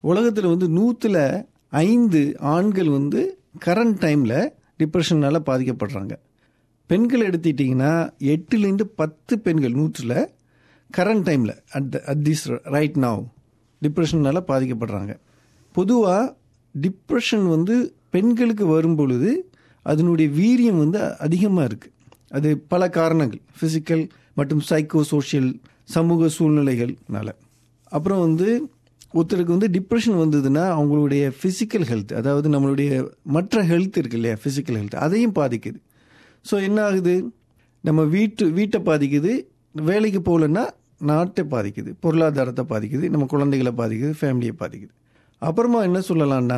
உலகத்தில் வந்து நூற்றில் ஐந்து ஆண்கள் வந்து கரண்ட் டைமில் டிப்ரெஷனால் பாதிக்கப்படுறாங்க பெண்கள் எடுத்துட்டிங்கன்னா எட்டுலேருந்து பத்து பெண்கள் நூற்றில் கரண்ட் டைமில் at at this right now டிப்ரெஷனால் பாதிக்கப்படுறாங்க பொதுவாக டிப்ரெஷன் வந்து பெண்களுக்கு வரும் பொழுது அதனுடைய வீரியம் வந்து அதிகமாக இருக்குது அது பல காரணங்கள் ஃபிசிக்கல் மற்றும் சைக்கோ சோஷியல் சமூக சூழ்நிலைகள்னால அப்புறம் வந்து ஒருத்தருக்கு வந்து டிப்ரெஷன் வந்ததுன்னா அவங்களுடைய ஃபிசிக்கல் ஹெல்த் அதாவது நம்மளுடைய மற்ற ஹெல்த் இருக்கு இல்லையா ஃபிசிக்கல் ஹெல்த் அதையும் பாதிக்குது ஸோ என்ன ஆகுது நம்ம வீட்டு வீட்டை பாதிக்குது வேலைக்கு போகலன்னா நாட்டை பாதிக்குது பொருளாதாரத்தை பாதிக்குது நம்ம குழந்தைகளை பாதிக்குது ஃபேமிலியை பாதிக்குது அப்புறமா என்ன சொல்லலாம்னா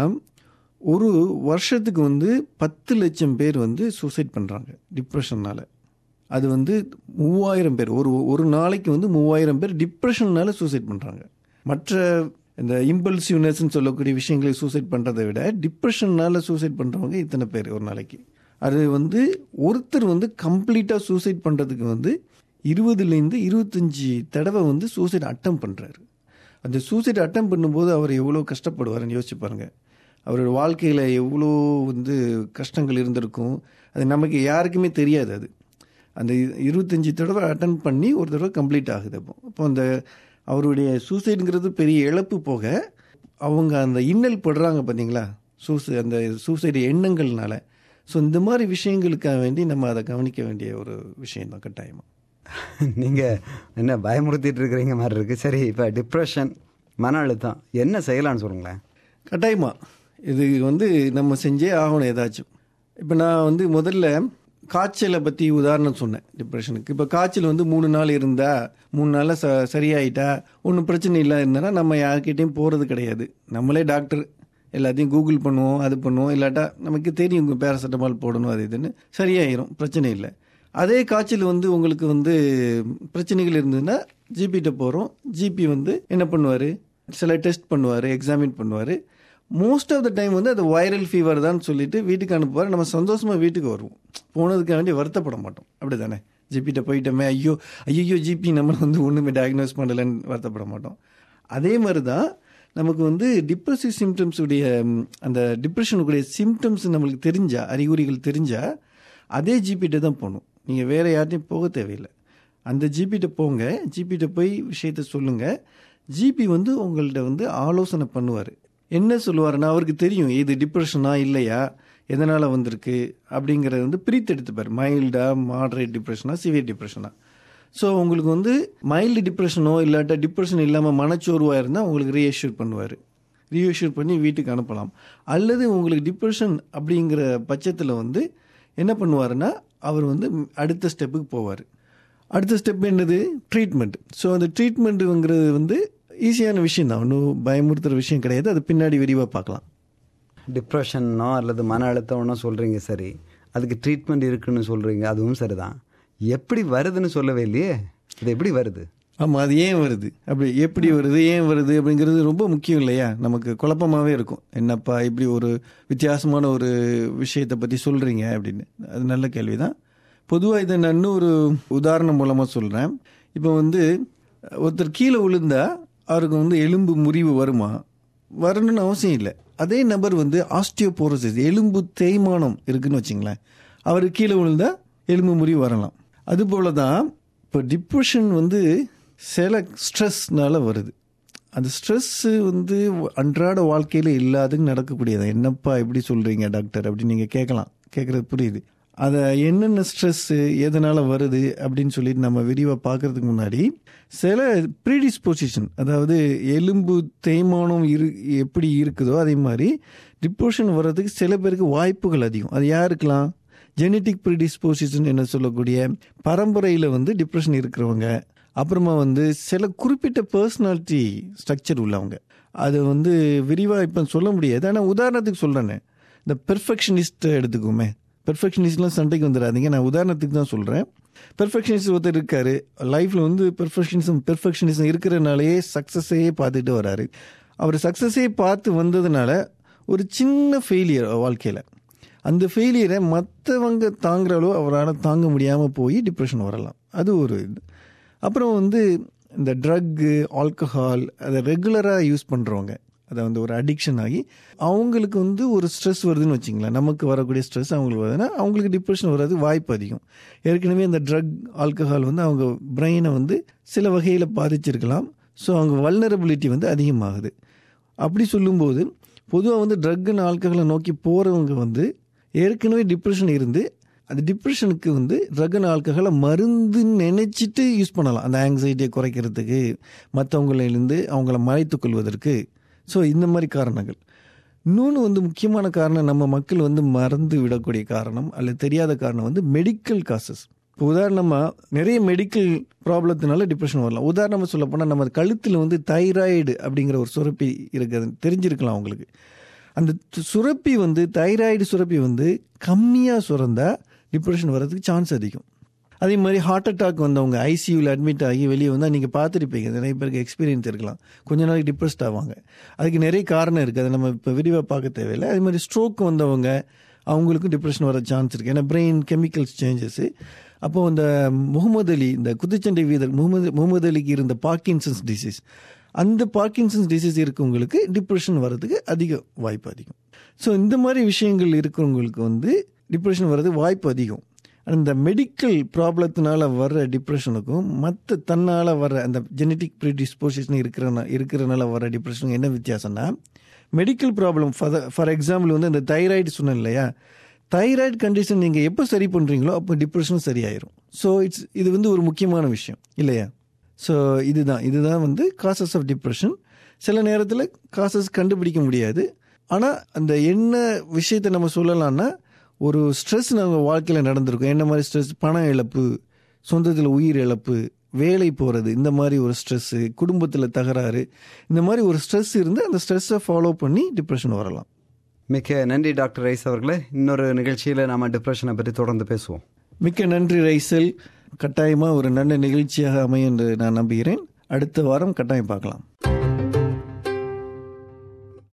ஒரு வருஷத்துக்கு வந்து பத்து லட்சம் பேர் வந்து சூசைட் பண்ணுறாங்க டிப்ரெஷனால் அது வந்து மூவாயிரம் பேர் ஒரு ஒரு நாளைக்கு வந்து மூவாயிரம் பேர் டிப்ரெஷன்னால சூசைட் பண்ணுறாங்க மற்ற இந்த இம்பல்சிவ்னஸ்ன்னு சொல்லக்கூடிய விஷயங்களை சூசைட் பண்ணுறதை விட டிப்ரெஷன்னால சூசைட் பண்ணுறவங்க இத்தனை பேர் ஒரு நாளைக்கு அது வந்து ஒருத்தர் வந்து கம்ப்ளீட்டாக சூசைட் பண்ணுறதுக்கு வந்து இருபதுலேருந்து இருபத்தஞ்சி தடவை வந்து சூசைட் அட்டம் பண்ணுறாரு அந்த சூசைட் அட்டம் பண்ணும்போது அவர் எவ்வளோ கஷ்டப்படுவார்னு யோசிச்சு பாருங்கள் அவரோட வாழ்க்கையில் எவ்வளோ வந்து கஷ்டங்கள் இருந்திருக்கும் அது நமக்கு யாருக்குமே தெரியாது அது அந்த இருபத்தஞ்சி தடவை அட்டன் பண்ணி ஒரு தடவை கம்ப்ளீட் ஆகுது அப்போ அப்போ அந்த அவருடைய சூசைடுங்கிறது பெரிய இழப்பு போக அவங்க அந்த இன்னல் படுறாங்க பார்த்தீங்களா சூசை அந்த சூசைடு எண்ணங்கள்னால ஸோ இந்த மாதிரி விஷயங்களுக்காக வேண்டி நம்ம அதை கவனிக்க வேண்டிய ஒரு விஷயம் தான் கட்டாயமாக நீங்கள் என்ன பயமுறுத்திட்டு இருக்கிறீங்க மாதிரி இருக்குது சரி இப்போ டிப்ரெஷன் மன அழுத்தம் என்ன செய்யலாம்னு சொல்லுங்களேன் கட்டாயமாக இது வந்து நம்ம செஞ்சே ஆகணும் ஏதாச்சும் இப்போ நான் வந்து முதல்ல காய்ச்சலை பற்றி உதாரணம் சொன்னேன் டிப்ரெஷனுக்கு இப்போ காய்ச்சல் வந்து மூணு நாள் இருந்தா மூணு நாளில் ச சரியாயிட்டா ஒன்றும் பிரச்சனை இல்லை இருந்தனா நம்ம யார்கிட்டையும் போகிறது கிடையாது நம்மளே டாக்டர் எல்லாத்தையும் கூகுள் பண்ணுவோம் அது பண்ணுவோம் இல்லாட்டா நமக்கு தெரியும் பேராசெட்டமால் போடணும் அது இதுன்னு சரியாயிரும் பிரச்சனை இல்லை அதே காய்ச்சல் வந்து உங்களுக்கு வந்து பிரச்சனைகள் இருந்ததுன்னா ஜிபிகிட்ட போகிறோம் ஜிபி வந்து என்ன பண்ணுவார் சில டெஸ்ட் பண்ணுவார் எக்ஸாமின் பண்ணுவார் மோஸ்ட் ஆஃப் த டைம் வந்து அது வைரல் ஃபீவர் தான் சொல்லிட்டு வீட்டுக்கு அனுப்புவார் நம்ம சந்தோஷமாக வீட்டுக்கு வருவோம் போனதுக்காக வேண்டி வருத்தப்பட மாட்டோம் அப்படி தானே ஜிபிகிட்ட போயிட்டோமே ஐயோ ஐயோ ஜிபி நம்மளை வந்து ஒன்றுமே டயக்னோஸ் பண்ணலைன்னு வருத்தப்பட மாட்டோம் அதே மாதிரி தான் நமக்கு வந்து டிப்ரெசிவ் சிம்டம்ஸ் உடைய அந்த டிப்ரெஷனுக்குடைய சிம்டம்ஸ் நம்மளுக்கு தெரிஞ்சா அறிகுறிகள் தெரிஞ்சா அதே ஜிபிகிட்ட தான் போகணும் நீங்கள் வேறு யார்ட்டையும் போக தேவையில்லை அந்த ஜிபிகிட்ட போங்க ஜிபிகிட்ட போய் விஷயத்த சொல்லுங்கள் ஜிபி வந்து உங்கள்கிட்ட வந்து ஆலோசனை பண்ணுவார் என்ன சொல்லுவாருன்னா அவருக்கு தெரியும் இது டிப்ரெஷனா இல்லையா எதனால் வந்திருக்கு அப்படிங்கிறத வந்து பிரித்தெடுத்துப்பார் மைல்டா மாடரேட் டிப்ரெஷனா சிவியர் டிப்ரெஷனா ஸோ உங்களுக்கு வந்து மைல்டு டிப்ரெஷனோ இல்லாட்டா டிப்ரெஷன் இல்லாமல் மனச்சோர்வாக இருந்தால் உங்களுக்கு ரீஎஷ்யூர் பண்ணுவார் ரீஎஷ்யூர் பண்ணி வீட்டுக்கு அனுப்பலாம் அல்லது உங்களுக்கு டிப்ரெஷன் அப்படிங்கிற பட்சத்தில் வந்து என்ன பண்ணுவாருன்னா அவர் வந்து அடுத்த ஸ்டெப்புக்கு போவார் அடுத்த ஸ்டெப் என்னது ட்ரீட்மெண்ட் ஸோ அந்த ட்ரீட்மெண்ட்டுங்கிறது வந்து ஈஸியான விஷயம் தான் ஒன்றும் பயமுறுத்துகிற விஷயம் கிடையாது அது பின்னாடி விரிவாக பார்க்கலாம் டிப்ரெஷனோ அல்லது மன அழுத்தம்னோ சொல்கிறீங்க சரி அதுக்கு ட்ரீட்மெண்ட் இருக்குன்னு சொல்கிறீங்க அதுவும் சரிதான் எப்படி வருதுன்னு சொல்லவே இல்லையே இது எப்படி வருது ஆமாம் அது ஏன் வருது அப்படி எப்படி வருது ஏன் வருது அப்படிங்கிறது ரொம்ப முக்கியம் இல்லையா நமக்கு குழப்பமாகவே இருக்கும் என்னப்பா இப்படி ஒரு வித்தியாசமான ஒரு விஷயத்தை பற்றி சொல்கிறீங்க அப்படின்னு அது நல்ல கேள்வி தான் பொதுவாக இதை நான் இன்னொரு உதாரணம் மூலமாக சொல்கிறேன் இப்போ வந்து ஒருத்தர் கீழே விழுந்தா அவருக்கு வந்து எலும்பு முறிவு வருமா வரணும்னு அவசியம் இல்லை அதே நபர் வந்து ஆஸ்டியோபோரோசிஸ் எலும்பு தேய்மானம் இருக்குன்னு வச்சுங்களேன் அவர் கீழே விழுந்தா எலும்பு முறிவு வரலாம் அதுபோல தான் இப்போ டிப்ரெஷன் வந்து சில ஸ்ட்ரெஸ்னால வருது அந்த ஸ்ட்ரெஸ்ஸு வந்து அன்றாட வாழ்க்கையில் இல்லாதது நடக்கக்கூடியது என்னப்பா எப்படி சொல்கிறீங்க டாக்டர் அப்படின்னு நீங்கள் கேட்கலாம் கேட்குறது புரியுது அதை என்னென்ன ஸ்ட்ரெஸ்ஸு எதனால் வருது அப்படின்னு சொல்லிட்டு நம்ம விரிவாக பார்க்கறதுக்கு முன்னாடி சில ப்ரீடிஸ்போசிஷன் அதாவது எலும்பு தேய்மானம் இரு எப்படி இருக்குதோ அதே மாதிரி டிப்ரெஷன் வர்றதுக்கு சில பேருக்கு வாய்ப்புகள் அதிகம் அது யாருக்கெல்லாம் ஜெனட்டிக் ப்ரீடிஸ்போசிஷன் என்ன சொல்லக்கூடிய பரம்பரையில் வந்து டிப்ரெஷன் இருக்கிறவங்க அப்புறமா வந்து சில குறிப்பிட்ட பர்சனாலிட்டி ஸ்ட்ரக்சர் உள்ளவங்க அது வந்து விரிவாக இப்போ சொல்ல முடியாது ஆனால் உதாரணத்துக்கு சொல்கிறேன்னு இந்த பெர்ஃபெக்ஷனிஸ்ட் எடுத்துக்கோமே பெர்ஃபெக்ஷனிஸ்ட்லாம் சண்டைக்கு வந்துடாதீங்க நான் உதாரணத்துக்கு தான் சொல்கிறேன் பெர்ஃபெக்ஷனிஸ்ட் ஒருத்தர் இருக்காரு லைஃப்பில் வந்து பெர்ஃபெக்ஷனிசம் பெர்ஃபெக்ஷனிசம் இருக்கிறனாலேயே சக்ஸஸையே பார்த்துட்டு வராரு அவர் சக்ஸஸே பார்த்து வந்ததுனால ஒரு சின்ன ஃபெயிலியர் வாழ்க்கையில் அந்த ஃபெயிலியரை மற்றவங்க தாங்குற அளவு அவரால் தாங்க முடியாமல் போய் டிப்ரெஷன் வரலாம் அது ஒரு இது அப்புறம் வந்து இந்த ட்ரக்கு ஆல்கஹால் அதை ரெகுலராக யூஸ் பண்ணுறவங்க அதை வந்து ஒரு அடிக்ஷன் ஆகி அவங்களுக்கு வந்து ஒரு ஸ்ட்ரெஸ் வருதுன்னு வச்சிங்களேன் நமக்கு வரக்கூடிய ஸ்ட்ரெஸ் அவங்களுக்கு வருதுன்னா அவங்களுக்கு டிப்ரெஷன் வர்றது வாய்ப்பு அதிகம் ஏற்கனவே அந்த ட்ரக் ஆல்கஹால் வந்து அவங்க பிரெயினை வந்து சில வகையில் பாதிச்சிருக்கலாம் ஸோ அவங்க வல்னரபிலிட்டி வந்து அதிகமாகுது அப்படி சொல்லும்போது பொதுவாக வந்து ட்ரக்குன்னு ஆல்கஹாலை நோக்கி போகிறவங்க வந்து ஏற்கனவே டிப்ரெஷன் இருந்து அந்த டிப்ரெஷனுக்கு வந்து ட்ரக் அண்ட் ஆல்கஹாலை மருந்துன்னு நினச்சிட்டு யூஸ் பண்ணலாம் அந்த ஆங்ஸைட்டியை குறைக்கிறதுக்கு மற்றவங்களிலிருந்து அவங்கள மறைத்து கொள்வதற்கு ஸோ இந்த மாதிரி காரணங்கள் இன்னொன்று வந்து முக்கியமான காரணம் நம்ம மக்கள் வந்து மறந்து விடக்கூடிய காரணம் அல்லது தெரியாத காரணம் வந்து மெடிக்கல் காசஸ் இப்போ உதாரணமாக நிறைய மெடிக்கல் ப்ராப்ளத்தினால டிப்ரெஷன் வரலாம் உதாரணமாக சொல்ல போனால் நம்ம கழுத்தில் வந்து தைராய்டு அப்படிங்கிற ஒரு சுரப்பி இருக்குது தெரிஞ்சிருக்கலாம் உங்களுக்கு அந்த து- சுரப்பி வந்து தைராய்டு சுரப்பி வந்து கம்மியாக சுரந்தா டிப்ரெஷன் வர்றதுக்கு சான்ஸ் அதிகம் அதே மாதிரி ஹார்ட் அட்டாக் வந்தவங்க ஐசியூவில் அட்மிட் ஆகி வெளியே வந்தால் நீங்கள் பார்த்துருப்பீங்க நிறைய பேருக்கு எக்ஸ்பீரியன்ஸ் இருக்கலாம் கொஞ்ச நாளைக்கு டிப்ரெஸ்ட் ஆவாங்க அதுக்கு நிறைய காரணம் இருக்குது அதை நம்ம இப்போ விரிவாக பார்க்க தேவையில்லை அதே மாதிரி ஸ்ட்ரோக் வந்தவங்க அவங்களுக்கும் டிப்ரெஷன் வர சான்ஸ் இருக்குது ஏன்னா பிரெயின் கெமிக்கல்ஸ் சேஞ்சஸ் அப்போது இந்த முகமது அலி இந்த குத்துச்சண்டை வீரர் முகமது முகமது அலிக்கு இருந்த பார்க்கின்சன்ஸ் டிசீஸ் அந்த பார்க்கின்சன்ஸ் டிசீஸ் இருக்கவங்களுக்கு டிப்ரெஷன் வர்றதுக்கு அதிக வாய்ப்பு அதிகம் ஸோ இந்த மாதிரி விஷயங்கள் இருக்கிறவங்களுக்கு வந்து டிப்ரெஷன் வர்றது வாய்ப்பு அதிகம் அந்த மெடிக்கல் ப்ராப்ளத்தினால வர்ற டிப்ரெஷனுக்கும் மற்ற தன்னால் வர்ற அந்த ஜெனட்டிக் ப்ரீடிஸ்போசிஷன் இருக்கிறன இருக்கிறனால வர்ற டிப்ரெஷனுக்கு என்ன வித்தியாசம்னா medical problem for for example வந்து இந்த தைராய்டு சொன்னேன் இல்லையா தைராய்டு கண்டிஷன் நீங்கள் எப்போ சரி பண்ணுறீங்களோ அப்போ டிப்ரெஷனும் சரியாயிரும் ஸோ இட்ஸ் இது வந்து ஒரு முக்கியமான விஷயம் இல்லையா ஸோ இதுதான் இதுதான் வந்து காசஸ் ஆஃப் டிப்ரெஷன் சில நேரத்தில் காசஸ் கண்டுபிடிக்க முடியாது ஆனால் அந்த என்ன விஷயத்தை நம்ம சொல்லலாம்னா ஒரு ஸ்ட்ரெஸ் நம்ம வாழ்க்கையில் நடந்திருக்கும் என்ன மாதிரி ஸ்ட்ரெஸ் பண இழப்பு சொந்தத்தில் உயிர் இழப்பு வேலை போகிறது இந்த மாதிரி ஒரு ஸ்ட்ரெஸ்ஸு குடும்பத்தில் தகராறு இந்த மாதிரி ஒரு ஸ்ட்ரெஸ் இருந்து அந்த ஸ்ட்ரெஸ்ஸை ஃபாலோ பண்ணி டிப்ரெஷன் வரலாம் மிக்க நன்றி டாக்டர் ரைஸ் அவர்களே இன்னொரு நிகழ்ச்சியில் நாம டிப்ரெஷனை பற்றி தொடர்ந்து பேசுவோம் மிக்க நன்றி ரைசல் கட்டாயமாக ஒரு நல்ல நிகழ்ச்சியாக அமையும் என்று நான் நம்புகிறேன் அடுத்த வாரம் கட்டாயம் பார்க்கலாம்